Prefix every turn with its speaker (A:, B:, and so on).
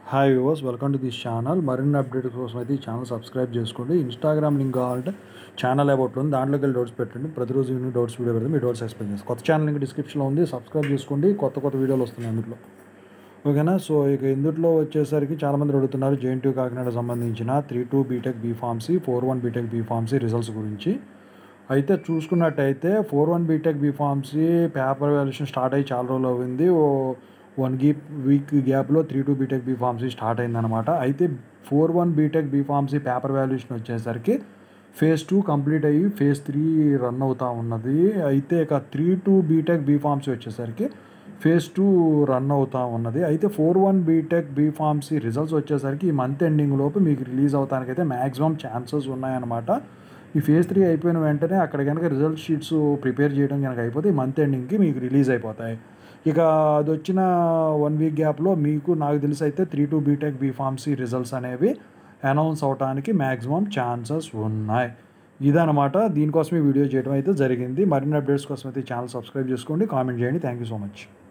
A: hi viewers welcome to this channel మరిన్ని updates కోసం అయితే ఈ ఛానల్ సబ్స్క్రైబ్ చేసుకోండి ఇన్స్టాగ్రామ్ లింక్ కావాలంటే ఛానల్ అబౌట్ ఉంది దాంట్లోకి వెళ్ళి డౌట్స్ పెట్టండి ప్రతిరోజు ఈవినింగ్ డౌట్స్ వీడియో పెడితే మీ డౌట్స్ ఎక్స్ప్లెయిన్ చేస్తాను కొత్త ఛానల్ లింక్ డిస్క్రిప్షన్లో ఉంది సబ్స్క్రైబ్ చేసుకోండి కొత్త కొత్త వీడియోలు వస్తున్నాయి అందులో ఓకేనా సో ఇక ఇందులో వచ్చేసరికి చాలామంది అడుగుతున్నారు జేఎన్టీ కాకినాడ సంబంధించిన three two BTech B pharmacy four one BTech B pharmacy results గురించి అయితే చూసుకున్నట్టయితే four one BTech B pharmacy paper valuation start అయ్యి చాలా రోజులు అయింది ఓ వన్ గీ వీక్ గ్యాప్లో three two BTech B pharmacy start అయిందనమాట అయితే four one BTech B pharmacy paper valuation వచ్చేసరికి ఫేజ్ టూ కంప్లీట్ అయ్యి ఫేజ్ త్రీ రన్ అవుతూ ఉన్నది అయితే ఇక three two BTech B pharmacy వచ్చేసరికి ఫేజ్ టూ రన్ అవుతూ ఉన్నది అయితే four one BTech B pharmacy results వచ్చేసరికి ఈ మంత్ ఎండింగ్ లోపు మీకు రిలీజ్ అవడానికి అయితే మ్యాక్సిమం ఛాన్సెస్ ఉన్నాయన్నమాట ఈ ఫేజ్ త్రీ అయిపోయిన వెంటనే అక్కడ కనుక రిజల్ట్ షీట్స్ ప్రిపేర్ చేయడం కనుక అయిపోతే ఈ మంత్ ఎండింగ్కి మీకు రిలీజ్ అయిపోతాయి ఇక అది వచ్చిన వన్ వీక్ గ్యాప్లో మీకు నాకు తెలిసి అయితే three two BTech B pharmacy results అనేవి అనౌన్స్ అవడానికి మ్యాక్సిమం ఛాన్సెస్ ఉన్నాయి ఇదనమాట దీనికోసం ఈ వీడియో చేయడం అయితే జరిగింది మరిన్ని అప్డేట్స్ కోసం అయితే ఛానల్ సబ్స్క్రైబ్ చేసుకోండి కామెంట్ చేయండి థ్యాంక్ యూ సో మచ్